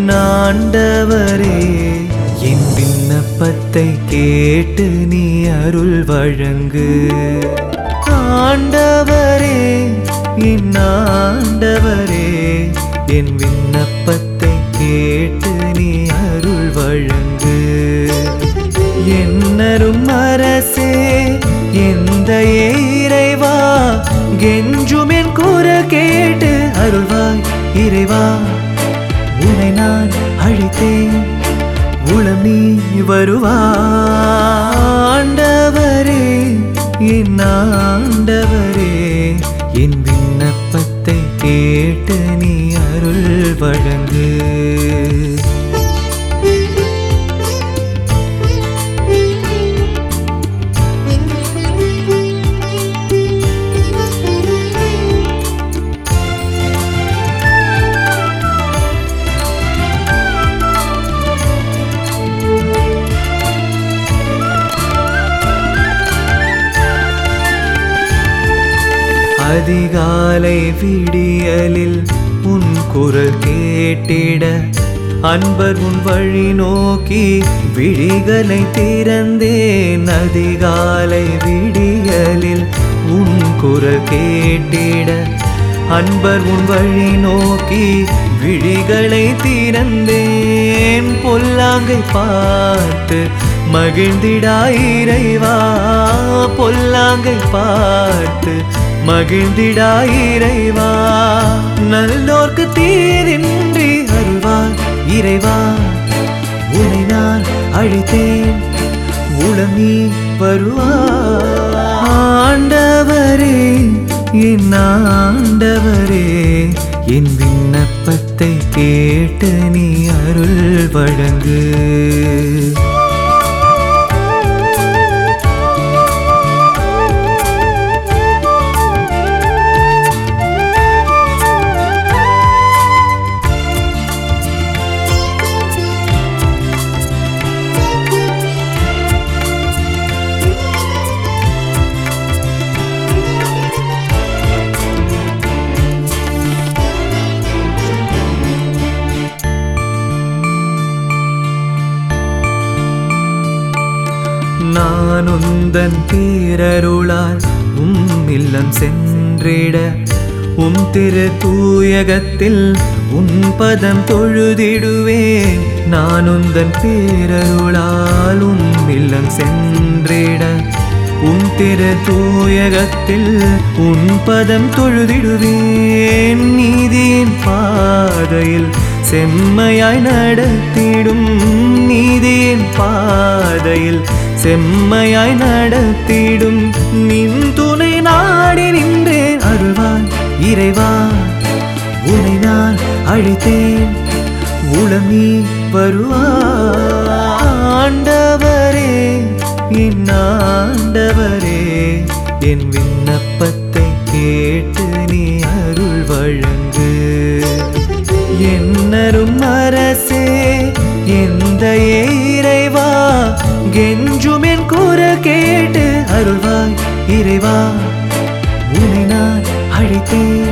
என் ஆண்டவரே என் விண்ணப்பத்தை கேட்டு நீ அருள் வழங்கு ஆண்டவரே என் ஆண்டவரே என் விண்ணப்பத்தை கேட்டு நீ அருள் வழங்கு என்னரும் அரசே எந்த இறைவா கெஞ்சும் என் கூற கேட்டு அருள்வாய் இறைவா உன்னை நான் அழைத்தேன் உளம் நீ வருவாண்டவரே என் ஆண்டவரே என் விண்ணப்பத்தை கேட்டு நீ அருள் வழங்கு அதிகாலை விடியலில் உன் குரல் கேட்டிட அன்பர் உன் வழி நோக்கி விழிகளை திறந்தேன் அதிகாலை விடியலில் உன் குரல் கேட்டிட அன்பர் உன் வழி நோக்கி விழிகளை திறந்தேன் பொல்லாங்கை பார்த்து மகிழ்ந்திடாயிரைவா பொல்லாங்கை பார்த்து மகிழ்ந்திடாயிரைவா நல்லோர்க்கு தீதின்றி அருள்வார் இறைவா உன்னை நான் அழைத்தேன் உளம் நீ வருவார் ஆண்டவரே என் ஆண்டவரே என் விண்ணப்பத்தை கேட்டு நீ அருள் வழங்கு நான் உந்தன் பேரருளால் உம் இல்லம் சென்றிட உம் திரு தூயகத்தில் உன் பதம் தொழுதிடுவேன் நான் உந்தன் பேரருளால் உம் இல்லம் சென்றிட உன் திரு தூயகத்தில் உன் பதம் தொழுதிடுவேன் நீதியின் பாதையில் செம்மையாய் நடத்திடும் நீதியின் பாதையில் செம்மையாய் நடத்திடும் நின் துணை நாடி நின்றேன் அருள்வான் இறைவா உன்னை நான் அழைத்தேன் உளம் நீ வருவாண்டவரே என் ஆண்டவரே என் விண்ணப்பத்தை கேட்டு நீ அருள் வழங்கு என்னரும் அரசே எந்த இறைவா கெஞ்சும் என் கூற கேட்டு அருள்வாய் இறைவா உன்னை நான் அழைத்தேன்